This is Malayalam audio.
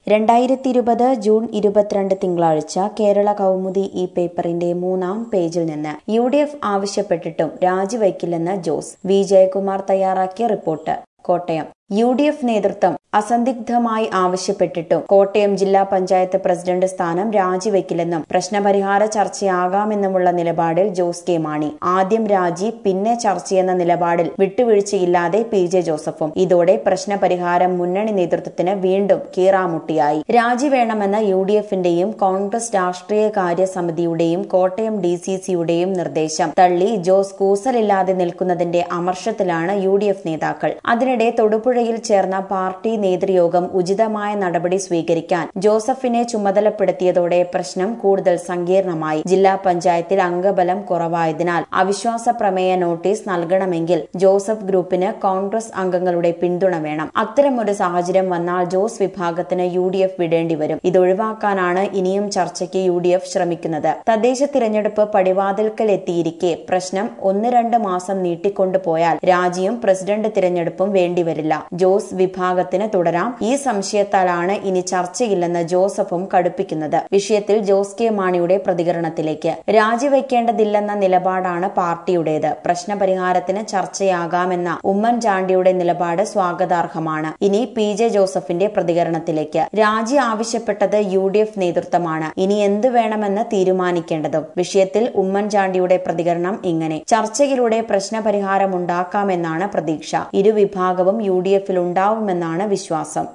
രണ്ടായിരത്തി ഇരുപത് ജൂൺ ഇരുപത്തിരണ്ട് തിങ്കളാഴ്ച കേരള കൗമുദി ഈ പേപ്പറിന്റെ മൂന്നാം പേജിൽ നിന്ന് യു ഡി എഫ് ആവശ്യപ്പെട്ടിട്ടും രാജിവയ്ക്കില്ലെന്ന് ജോസ് വി ജയകുമാർ തയ്യാറാക്കിയ report Kottayam U D F നേതൃത്വം അസന്ദിഗ്ധമായി ആവശ്യപ്പെട്ടിട്ടും കോട്ടയം ജില്ലാ പഞ്ചായത്ത് പ്രസിഡന്റ് സ്ഥാനം രാജിവെക്കില്ലെന്നും പ്രശ്നപരിഹാര ചർച്ചയാകാമെന്നുമുള്ള നിലപാടിൽ ജോസ് കെ മാണി ആദ്യം രാജി പിന്നെ ചർച്ചയെന്ന നിലപാടിൽ വിട്ടുവീഴ്ചയില്ലാതെ പി ജെ ജോസഫും ഇതോടെ പ്രശ്നപരിഹാരം മുന്നണി നേതൃത്വത്തിന് വീണ്ടും കീറാമുട്ടിയായി രാജി വേണമെന്ന യു ഡി എഫിന്റെയും കോൺഗ്രസ് രാഷ്ട്രീയ കാര്യ സമിതിയുടെയും കോട്ടയം ഡി സി സിയുടെയും നിർദ്ദേശം തള്ളി ജോസ് കൂസലില്ലാതെ നിൽക്കുന്നതിന്റെ അമർഷത്തിലാണ് യു ഡി എഫ് നേതാക്കൾ അതിനിടെ തൊടുപുഴയിൽ ചേർന്ന പാർട്ടി നേതൃയോഗം ഉചിതമായ നടപടി സ്വീകരിക്കാൻ ജോസഫിനെ ചുമതലപ്പെടുത്തിയതോടെ പ്രശ്നം കൂടുതൽ സങ്കീർണമായി ജില്ലാ പഞ്ചായത്തിൽ അംഗബലം കുറവായതിനാൽ അവിശ്വാസ പ്രമേയ നോട്ടീസ് നൽകണമെങ്കിൽ ജോസഫ് ഗ്രൂപ്പിന് കോൺഗ്രസ് അംഗങ്ങളുടെ പിന്തുണ വേണം അത്തരമൊരു സാഹചര്യം വന്നാൽ ജോസ് വിഭാഗത്തിന് യു ഡി എഫ് വിടേണ്ടി വരും ഇതൊഴിവാക്കാനാണ് ഇനിയും ചർച്ചയ്ക്ക് യു ഡി എഫ് ശ്രമിക്കുന്നത് തദ്ദേശ തിരഞ്ഞെടുപ്പ് പടിവാതിൽക്കൽ എത്തിയിരിക്കെ പ്രശ്നം ഒന്ന് രണ്ട് മാസം നീട്ടിക്കൊണ്ടുപോയാൽ രാജിയും പ്രസിഡന്റ് തിരഞ്ഞെടുപ്പും വേണ്ടിവരില്ല ജോസ് വിഭാഗത്തിന് തുടരാം ഈ സംശയത്താലാണ് ഇനി ചർച്ചയില്ലെന്ന് ജോസഫും കടുപ്പിക്കുന്നത് വിഷയത്തിൽ ജോസ് കെ മാണിയുടെ പ്രതികരണത്തിലേക്ക് രാജിവെക്കേണ്ടതില്ലെന്ന നിലപാടാണ് പാർട്ടിയുടേത് പ്രശ്നപരിഹാരത്തിന് ചർച്ചയാകാമെന്ന ഉമ്മൻചാണ്ടിയുടെ നിലപാട് സ്വാഗതാർഹമാണ് ഇനി പി ജെ ജോസഫിന്റെ പ്രതികരണത്തിലേക്ക് രാജി ആവശ്യപ്പെട്ടത് യു ഡി എഫ് നേതൃത്വമാണ് ഇനി എന്ത് വേണമെന്ന് തീരുമാനിക്കേണ്ടതും വിഷയത്തിൽ ഉമ്മൻചാണ്ടിയുടെ പ്രതികരണം ഇങ്ങനെ ചർച്ചയിലൂടെ പ്രശ്നപരിഹാരമുണ്ടാക്കാമെന്നാണ് പ്രതീക്ഷ ഇരുവിഭാഗവും യു ഡി എഫിൽ ഉണ്ടാവുമെന്നാണ് വിശ്വാസം